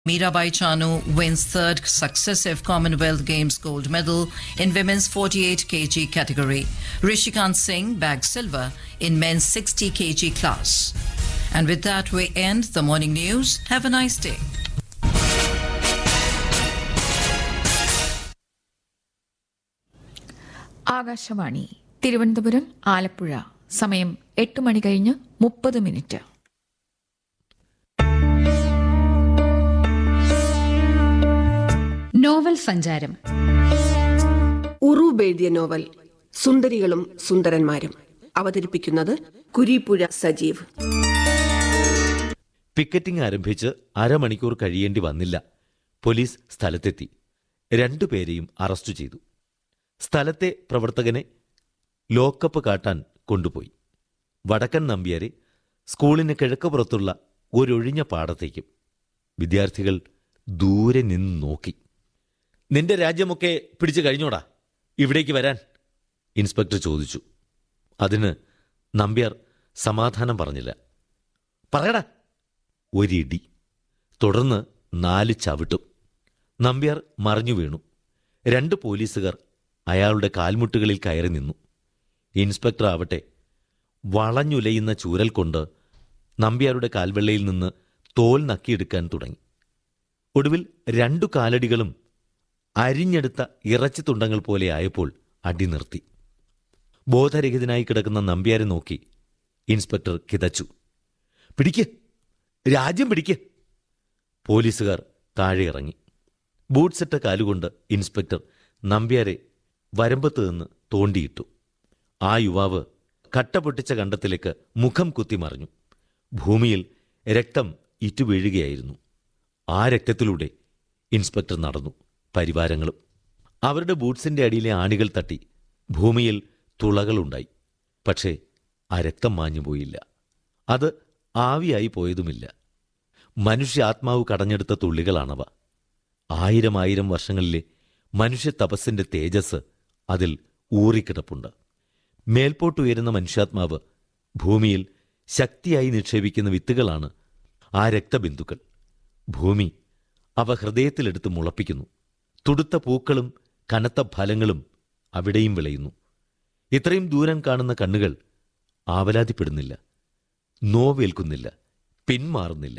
Mirabai Chanu wins third successive Commonwealth Games gold medal in women's 48 kg category. Rishikant Singh bagged silver in men's 60 kg class. And with that, we end the morning news. Have a nice day. Akashvani Thiruvananthapuram Alappuzha സമയം എട്ട് മണി കഴിഞ്ഞ് മുപ്പത് minute novel സഞ്ചാരം ഉറൂബ് എഴുതിയ novel സുന്ദരികളും സുന്ദരന്മാരും അവതരിപ്പിക്കുന്നത് Kureepuzha Sajeev picketing ആരംഭിച്ച് അരമണിക്കൂർ കഴിയേണ്ടി വന്നില്ല പോലീസ് സ്ഥലത്തെത്തി രണ്ടുപേരെയും അറസ്റ്റ് ചെയ്തു സ്ഥലത്തെ പ്രവർത്തകനെ ലോക്കപ്പ് കാട്ടാൻ കൊണ്ടുപോയി വടക്കൻ നമ്പ്യാരെ സ്കൂളിന് കിഴക്കുപുറത്തുള്ള ഒരൊഴിഞ്ഞ പാടത്തേക്കും വിദ്യാർത്ഥികൾ ദൂരെ നിന്ന് നോക്കി നിന്റെ രാജ്യമൊക്കെ പിടിച്ചു കഴിഞ്ഞോടാ ഇവിടേക്ക് വരാൻ ഇൻസ്പെക്ടർ ചോദിച്ചു അതിന് നമ്പ്യാർ സമാധാനം പറഞ്ഞില്ല പറയടാ ഒരിടി തുടർന്ന് നാല് ചവിട്ടും നമ്പ്യാർ മറിഞ്ഞു വീണു രണ്ട് പോലീസുകാർ അയാളുടെ കാൽമുട്ടുകളിൽ കയറി നിന്നു ഇൻസ്പെക്ടർ ആവട്ടെ വളഞ്ഞുലയുന്ന ചൂരൽ കൊണ്ട് നമ്പ്യാരുടെ കാൽവെള്ളയിൽ നിന്ന് തോൽ നക്കിയെടുക്കാൻ തുടങ്ങി ഒടുവിൽ രണ്ടു കാലടികളും അരിഞ്ഞെടുത്ത ഇറച്ചി തുണ്ടങ്ങൾ പോലെ ആയപ്പോൾ അടി നിർത്തി ബോധരഹിതനായി കിടക്കുന്ന നമ്പ്യാരെ നോക്കി ഇൻസ്പെക്ടർ കിതച്ചു പിടിക്ക് രാജ്യം പിടിക്ക് പോലീസുകാർ താഴെ ഇറങ്ങി ബൂട്ട്സിട്ട കാലുകൊണ്ട് ഇൻസ്പെക്ടർ നമ്പ്യാരെ വരമ്പത്ത് നിന്ന് തോണ്ടിയിട്ടു ആ യുവാവ് കട്ട പൊട്ടിച്ച കണ്ടത്തിലേക്ക് മുഖം കുത്തി മറിഞ്ഞു ഭൂമിയിൽ രക്തം ഇറ്റുവീഴുകയായിരുന്നു ആ രക്തത്തിലൂടെ ഇൻസ്പെക്ടർ നടന്നു പരിവാരങ്ങളും അവരുടെ ബൂട്ട്സിന്റെ അടിയിലെ ആണികൾ തട്ടി ഭൂമിയിൽ തുളകളുണ്ടായി പക്ഷേ ആ രക്തം മാഞ്ഞുപോയില്ല അത് ആവിയായി പോയതുമില്ല മനുഷ്യ ആത്മാവ് കടഞ്ഞെടുത്ത തുള്ളികളാണവ ആയിരം ആയിരം വർഷങ്ങളിലെ മനുഷ്യ തപസ്സിന്റെ തേജസ് അതിൽ ഊറിക്കിടപ്പുണ്ട് മേൽപോട്ടുയരുന്ന മനുഷ്യാത്മാവ് ഭൂമിയിൽ ശക്തിയായി നിക്ഷേപിക്കുന്ന വിത്തുകളാണ് ആ രക്തബിന്ദുക്കൾ ഭൂമി അവ ഹൃദയത്തിലെടുത്ത് മുളപ്പിക്കുന്നു തുടുത്ത പൂക്കളും കനത്ത ഫലങ്ങളും അവിടെയും വിളയുന്നു ഇത്രയും ദൂരം കാണുന്ന കണ്ണുകൾ ആവലാതിപ്പെടുന്നില്ല നോവേൽക്കുന്നില്ല പിന്മാറുന്നില്ല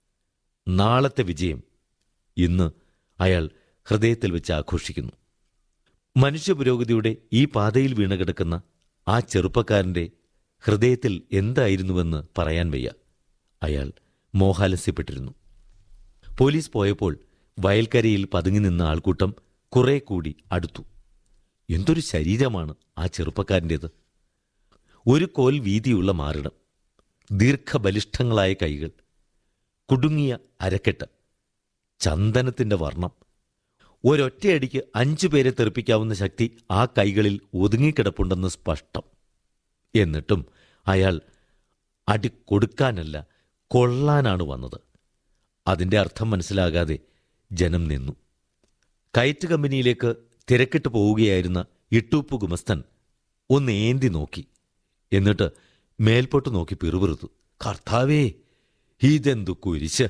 നാളത്തെ വിജയം ഇന്ന് അയാൾ ഹൃദയത്തിൽ വെച്ച് ആഘോഷിക്കുന്നു മനുഷ്യപുരോഗതിയുടെ ഈ പാതയിൽ വീണുകിടക്കുന്ന ആ ചെറുപ്പക്കാരന്റെ ഹൃദയത്തിൽ എന്തായിരുന്നുവെന്ന് പറയാൻ വയ്യ അയാൾ മോഹാലസ്യപ്പെട്ടിരുന്നു പോലീസ് പോയപ്പോൾ വയൽക്കരയിൽ പതുങ്ങി നിന്ന ആൾക്കൂട്ടം കുറെ കൂടി അടുത്തു എന്തൊരു ശരീരമാണ് ആ ചെറുപ്പക്കാരൻ്റേത് ഒരു കോൽ വീതിയുള്ള മാറിടം ദീർഘബലിഷ്ഠങ്ങളായ കൈകൾ കുടുങ്ങിയ അരക്കെട്ട് ചന്ദനത്തിന്റെ വർണ്ണം ഒരൊറ്റയടിക്ക് അഞ്ചു പേരെ തെറിപ്പിക്കാവുന്ന ശക്തി ആ കൈകളിൽ ഒതുങ്ങിക്കിടപ്പുണ്ടെന്ന് സ്പഷ്ടം എന്നിട്ടും അയാൾ അടി കൊടുക്കാനല്ല കൊള്ളാനാണ് വന്നത് അതിന്റെ അർത്ഥം മനസ്സിലാകാതെ ജനം നിന്നു കയറ്റ് കമ്പനിയിലേക്ക് തിരക്കിട്ട് പോവുകയായിരുന്ന ഇട്ടൂപ്പ് ഗുമസ്തൻ ഒന്ന് ഏന്തി നോക്കി എന്നിട്ട് മേൽപോട്ട് നോക്കി പിറുപിറുത്തു കർത്താവേ ഇതെന്തു കുരിശ്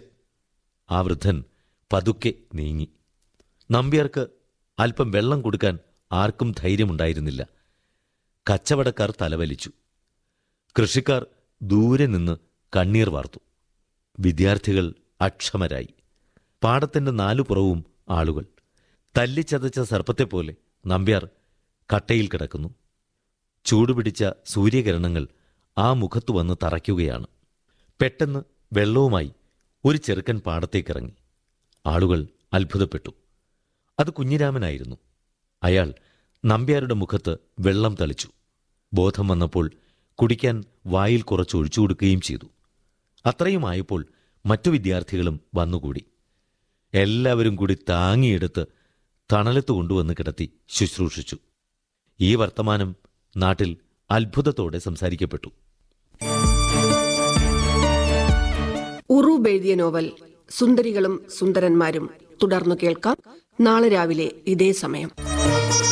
ആ വൃദ്ധൻ പതുക്കെ നീങ്ങി നമ്പ്യാർക്ക് അല്പം വെള്ളം കൊടുക്കാൻ ആർക്കും ധൈര്യമുണ്ടായിരുന്നില്ല കച്ചവടക്കാർ തലവലിച്ചു കൃഷിക്കാർ ദൂരെ നിന്ന് കണ്ണീർ വാർത്തു വിദ്യാർത്ഥികൾ അക്ഷമരായി പാടത്തിന്റെ നാലു പുറവും ആളുകൾ തല്ലിച്ചതച്ച സർപ്പത്തെപ്പോലെ നമ്പ്യാർ കട്ടയിൽ കിടക്കുന്നു ചൂടുപിടിച്ച സൂര്യകിരണങ്ങൾ ആ മുഖത്തു വന്ന് തറയ്ക്കുകയാണ് പെട്ടെന്ന് വെള്ളവുമായി ഒരു ചെറുക്കൻ പാടത്തേക്കിറങ്ങി ആളുകൾ അത്ഭുതപ്പെട്ടു അത് കുഞ്ഞിരാമനായിരുന്നു അയാൾ നമ്പ്യാരുടെ മുഖത്ത് വെള്ളം തളിച്ചു ബോധം വന്നപ്പോൾ കുടിക്കാൻ വായിൽ കുറച്ച് ഒഴിച്ചു കൊടുക്കുകയും ചെയ്തു അത്രയുമായപ്പോൾ മറ്റു വിദ്യാർത്ഥികളും വന്നുകൂടി എല്ലാവരും കൂടി താങ്ങിയെടുത്ത് തണലത്ത് കൊണ്ടുവന്ന് കിടത്തി ശുശ്രൂഷിച്ചു ഈ വർത്തമാനം നാട്ടിൽ അത്ഭുതത്തോടെ സംസാരിക്കപ്പെട്ടു ഉറൂബ് എഴുതിയ നോവൽ സുന്ദരികളും സുന്ദരന്മാരും തുടർന്നു കേൾക്കാം നാളെ രാവിലെ ഇതേ സമയം